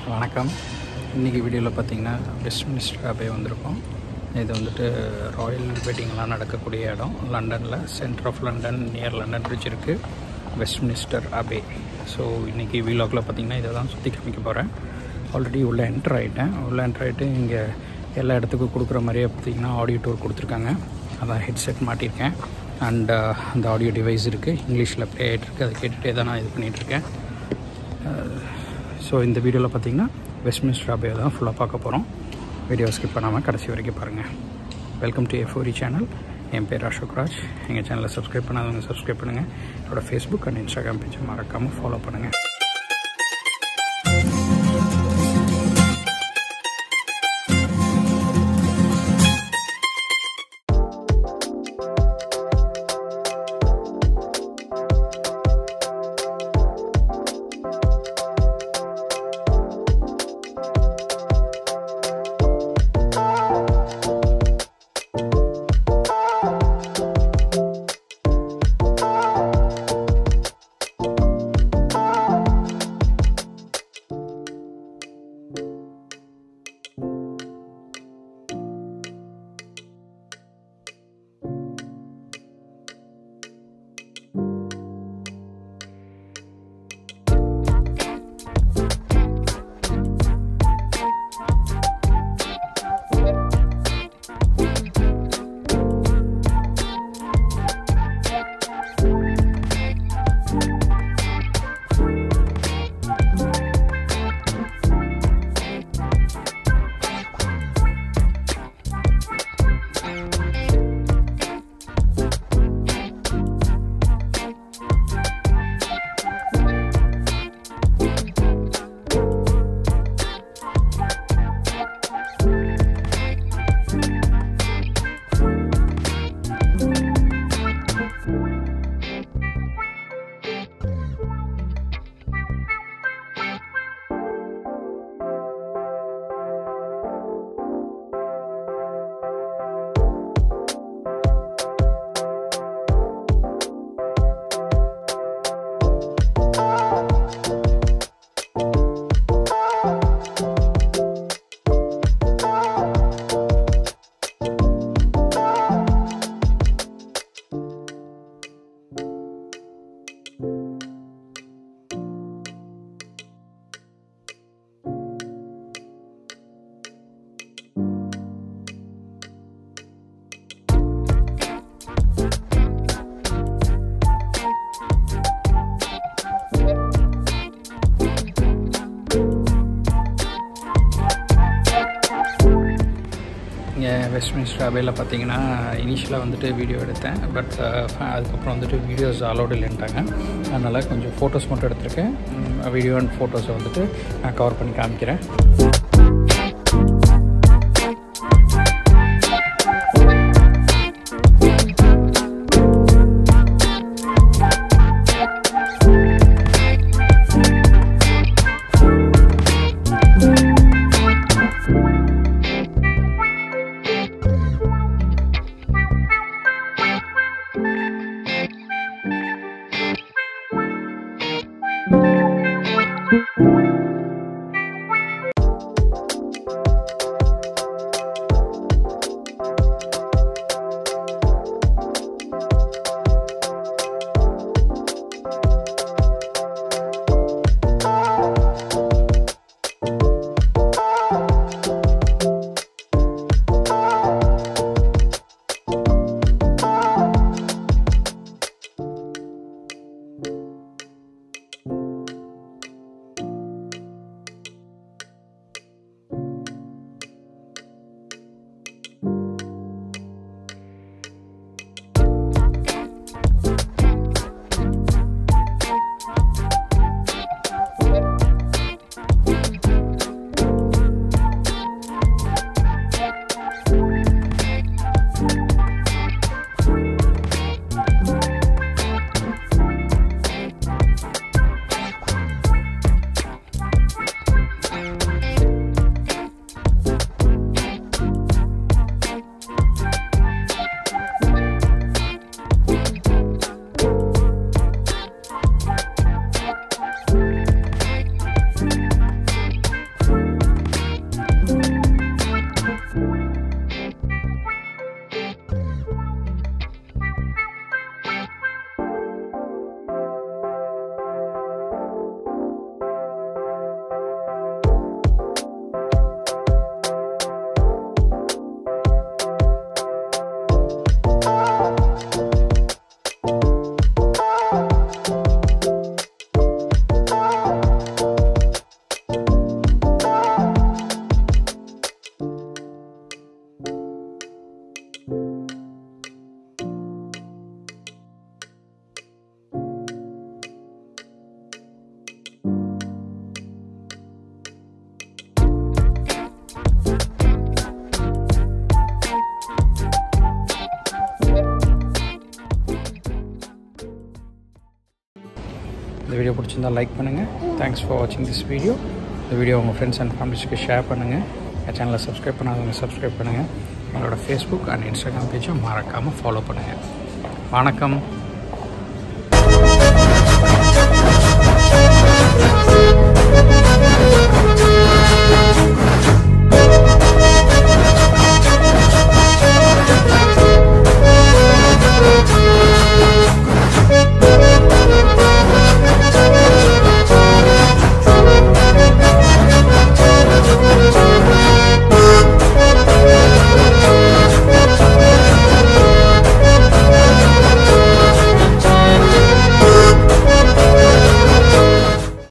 வணக்கம் இன்றைக்கி வீடியோவில் பார்த்தீங்கன்னா வெஸ்ட் மினிஸ்டர் அபே வந்திருக்கோம் இது வந்துட்டு ராயல் வெட்டிங்லாம் நடக்கக்கூடிய இடம் லண்டனில் centre of London near London Bridge இருக்குது வெஸ்ட் மினிஸ்டர் அபே ஸோ இன்றைக்கி வீலாகில் பார்த்தீங்கன்னா இதை தான் சுற்றி காமிக்க போகிறேன் ஆல்ரெடி உள்ளே என்டர் ஆகிட்டேன் உள்ளே என்டர் ஆகிட்டு இங்கே எல்லா இடத்துக்கும் கொடுக்குற மாதிரியே பார்த்தீங்கன்னா ஆடியோ டூர் கொடுத்துருக்காங்க அதான் ஹெட்செட் மாட்டியிருக்கேன் அண்ட் அந்த ஆடியோ டிவைஸ் இருக்குது இங்கிலீஷில் ப்ளே ஆகிட்டு இருக்குது அதை கேட்டுகிட்டே தான் நான் இது பண்ணிகிட்ருக்கேன் ஸோ இந்த வீடியோவில் பார்த்தீங்கன்னா வெஸ்ட்மின்ஸ்டர் அபே தான் ஃபுல்லாக பார்க்க போகிறோம் வீடியோ ஸ்கிப் பண்ணாமல் கடைசி வரைக்கும் பாருங்கள் வெல்கம் டு எஃப்ஓரி சேனல் என் பேர் அசோக் ராஜ் எங்கள் சேனலை சப்ஸ்கிரைப் பண்ணாதவங்க சப்ஸ்கிரைப் பண்ணுங்கள் என்னோடய ஃபேஸ்புக் அண்ட் இன்ஸ்டாகிராம் பேஜை மறக்காமல் ஃபாலோ பண்ணுங்கள் இங்கே வெஸ்ட்மினிஸ்டர் அவையில் பார்த்தீங்கன்னா இனிஷியலாக வந்துட்டு வீடியோ எடுத்தேன் பட் அதுக்கப்புறம் வந்துட்டு வீடியோஸ் அலோடு இல்லைன்ட்டாங்க அதனால் கொஞ்சம் ஃபோட்டோஸ் மட்டும் எடுத்திருக்கேன் வீடியோ அண்ட் ஃபோட்டோஸை வந்துட்டு நான் கவர் பண்ணி காமிக்கிறேன் வீடியோ பிடிச்சிருந்தா லைக் பண்ணுங்கள் தேங்க்ஸ் ஃபார் வாட்சிங் திஸ் வீடியோ இந்த வீடியோ உங்கள் ஃப்ரெண்ட்ஸ் அண்ட் ஃபேமிலிஸ்க்கு ஷேர் பண்ணுங்கள் என் சேனலை சப்ஸ்கிரைப் பண்ணாதவங்க சப்ஸ்கிரைப் பண்ணுங்கள் எங்களோட ஃபேஸ்புக் அண்ட் இன்ஸ்டாகிராம் பேஜும் மறக்காமல் ஃபாலோ பண்ணுங்கள் வணக்கம்